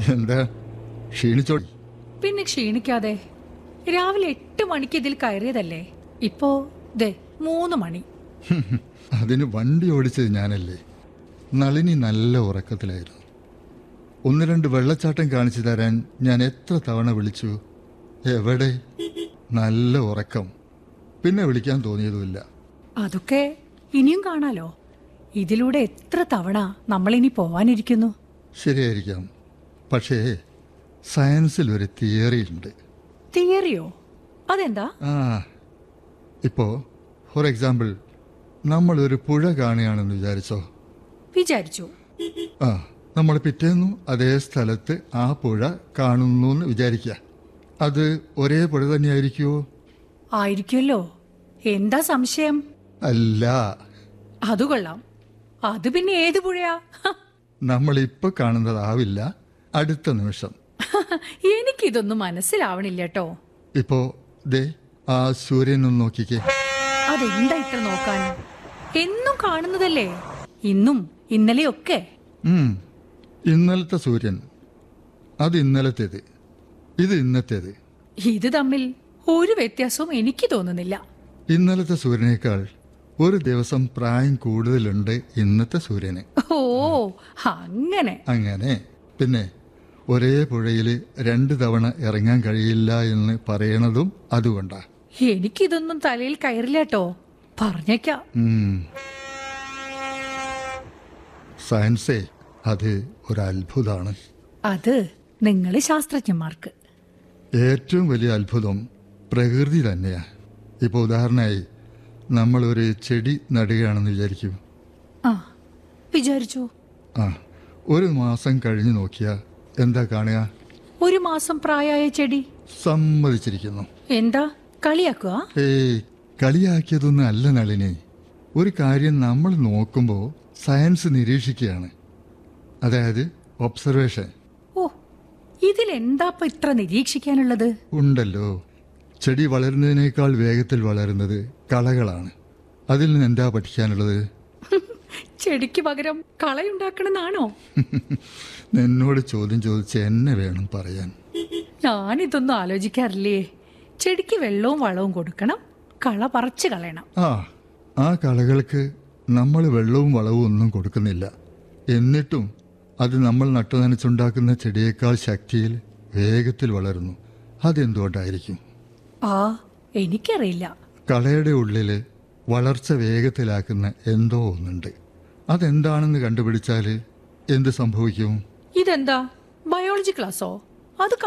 എന്താ ക്ഷീണിച്ചോ പിന്നെ ക്ഷീണിക്കാതെ രാവിലെ എട്ട് മണിക്ക് ഇതിൽ കയറിയതല്ലേ ഇപ്പോ ദേ മൂന്ന് മണി അതിന് വണ്ടി ഓടിച്ചത് ഞാനല്ലേ നളിനി നല്ല ഉറക്കത്തിലായിരുന്നു ഒന്ന് രണ്ട് വെള്ളച്ചാട്ടം കാണിച്ചു തരാൻ ഞാൻ എത്ര തവണ വിളിച്ചു എവിടെ നല്ല ഉറക്കം പിന്നെ വിളിക്കാൻ തോന്നിയതുമില്ല അതൊക്കെ ഇനിയും കാണാലോ ഇതിലൂടെ എത്ര തവണ നമ്മളിനി പോവാനിരിക്കുന്നു ശരിയായിരിക്കാം പക്ഷേ സയൻസിൽ ഒരു തിയറി ഉണ്ട് തിയറിയോ അതെന്താ ആ ഇപ്പോൾ ഫോർ എക്സാമ്പിൾ നമ്മളൊരു പുഴ കാണുകയാണെന്ന് വിചാരിച്ചോ വിചാരിച്ചു ആ നമ്മൾ പിറ്റേന്നും അതേ സ്ഥലത്ത് ആ പുഴ കാണുന്നു എന്ന് വിചാരിക്കുക അത് ഒരേ പുഴ തന്നെയായിരിക്കുമോ ആയിരിക്കുമല്ലോ എന്താ സംശയം അല്ല അത് കൊള്ളാം അത് പിന്നെ ഏത് പുഴയാ ഹ, നമ്മളിപ്പോൾ കാണുന്നതാവില്ല അടുത്ത നിമിഷം എനിക്കിതൊന്നും മനസ്സിലാവണില്ല കേട്ടോ ഇപ്പോൾ ദേ ആ സൂര്യനൊന്ന് നോക്കിക്കേ അതെന്താ ഇത്ര നോക്കാൻ എന്നും കാണുന്നതല്ലേ ഇന്നും ഇന്നലെയൊക്കെ ഉം. ഇന്നലത്തെ സൂര്യൻ അത് ഇന്നലത്തേത് ഇത് ഇന്നത്തേത് ഇത് തമ്മിൽ ഒരു വ്യത്യാസവും എനിക്ക് തോന്നുന്നില്ല ഇന്നലത്തെ സൂര്യനേക്കാൾ ഒരു ദിവസം പ്രായം കൂടുതലുണ്ട് ഇന്നത്തെ സൂര്യന് ഓ അങ്ങനെ അങ്ങനെ പിന്നെ ഒരേ പുഴയിൽ രണ്ട് തവണ ഇറങ്ങാൻ കഴിയില്ല എന്ന് പറയണതും അതുകൊണ്ടാ എനിക്കിതൊന്നും തലയിൽ കയറില്ല കേട്ടോ പറഞ്ഞേക്കാം ഉം. സയൻസേ അത് ഒരു അത്ഭുതമാണ് അത് നിങ്ങൾ ശാസ്ത്രജ്ഞന്മാർക്ക് ഏറ്റവും വലിയ അത്ഭുതം പ്രകൃതി തന്നെയാ ഇപ്പോൾ ഉദാഹരണമായി നമ്മളൊരു ചെടി നടുകയാണെന്ന് വിചാരിക്കൂ ആ വിചാരിച്ചു ആ ഒരു മാസം കഴിഞ്ഞ് നോക്കിയാൽ എന്താ കാണുക ഒരു മാസം പ്രായമായ ചെടി സമ്മതിച്ചിരിക്കുന്നു എന്താ കളിയാക്കുക ഏയ് കളിയാക്കിയതൊന്നും അല്ല നളിനി ഒരു കാര്യം നമ്മൾ നോക്കുമ്പോൾ സയൻസ് നിരീക്ഷിക്കുകയാണ് അതായത് ഒബ്സർവേഷൻ ഓ ഇതിലെന്താ ഇത്ര നിരീക്ഷിക്കാനുള്ളത് ഉണ്ടല്ലോ ചെടി വളരുന്നതിനേക്കാൾ വേഗത്തിൽ വളരുന്നത് കളകളാണ് അതിൽ നിന്ന് എന്താ പഠിക്കാനുള്ളത് ചെടിക്ക് പകരം കളയുണ്ടാക്കണമെന്നാണോ നിന്നോട് ചോദ്യം ചോദിച്ച് എന്നെ വേണം പറയാൻ ഞാനിതൊന്നും ആലോചിക്കാറില്ലേ ചെടിക്ക് വെള്ളവും വളവും കൊടുക്കണം കള പറിച്ചു കളയണം ആ ആ കളകൾക്ക് നമ്മൾ വെള്ളവും വളവും ഒന്നും കൊടുക്കുന്നില്ല എന്നിട്ടും അത് നമ്മൾ നട്ടുനനച്ചുണ്ടാക്കുന്ന ചെടിയേക്കാൾ ശക്തിയിൽ വേഗത്തിൽ വളരുന്നു അതെന്തുകൊണ്ടായിരിക്കും ആ എനിക്കറിയില്ല കളയുടെ ഉള്ളിൽ വളർച്ച വേഗത്തിലാക്കുന്ന എന്തോ ഒന്നുണ്ട് അതെന്താണെന്ന് കണ്ടുപിടിച്ചാൽ എന്ത് സംഭവിക്കും ഇതെന്താ ബയോളജി ക്ലാസ്സോ അത്